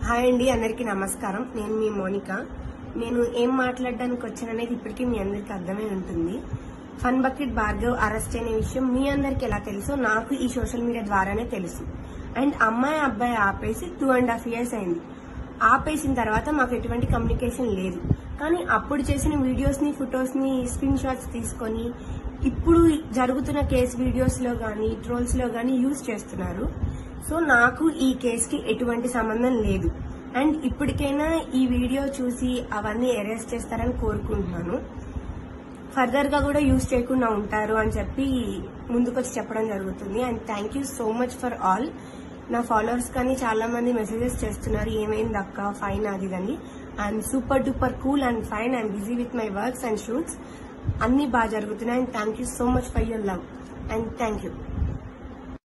hi అండి అందరికీ నమస్కారం నేను మీ మోనిక నేను ఏం మాట్లాడడానికి వచ్చాననేది ఇప్పటికీ మీ అందరికీ అర్థమై ఉంటుంది ఫన్ బకెట్ భార్గవ్ అరెస్ట్ అయిన విషయం మీ అందరికి ఎలా తెలుసో నాకు ఈ సోషల్ మీడియా ద్వారానే తెలుసు అండ్ అమ్మాయి అబ్బాయి ఆపేసి టూ అండ్ హాఫ్ ఇయర్స్ అయింది ఆపేసిన తర్వాత మాకు ఎటువంటి కమ్యూనికేషన్ లేదు కానీ అప్పుడు చేసిన వీడియోస్ ని ఫొటోస్ ని స్క్రీన్ షాట్స్ తీసుకొని ఇప్పుడు జరుగుతున్న కేసు వీడియోస్ లో గానీ ట్రోల్స్ లో గానీ యూజ్ చేస్తున్నారు సో నాకు ఈ కేసుకి ఎటువంటి సంబంధం లేదు అండ్ ఇప్పటికైనా ఈ వీడియో చూసి అవన్నీ అరెస్ట్ చేస్తారని కోరుకుంటున్నాను ఫర్దర్ గా కూడా యూజ్ చేయకుండా ఉంటారు అని చెప్పి ముందుకొచ్చి చెప్పడం జరుగుతుంది and thank you so much for all నా ఫాలోవర్స్ కానీ చాలా మంది మెసేజెస్ చేస్తున్నారు ఏమైంది అక్క ఫైన్ అది అని I'm super duper cool and fine I'm busy with my works and shoots అన్ని బాగా జరుగుతున్నాయి and thank you so much for your love and thank you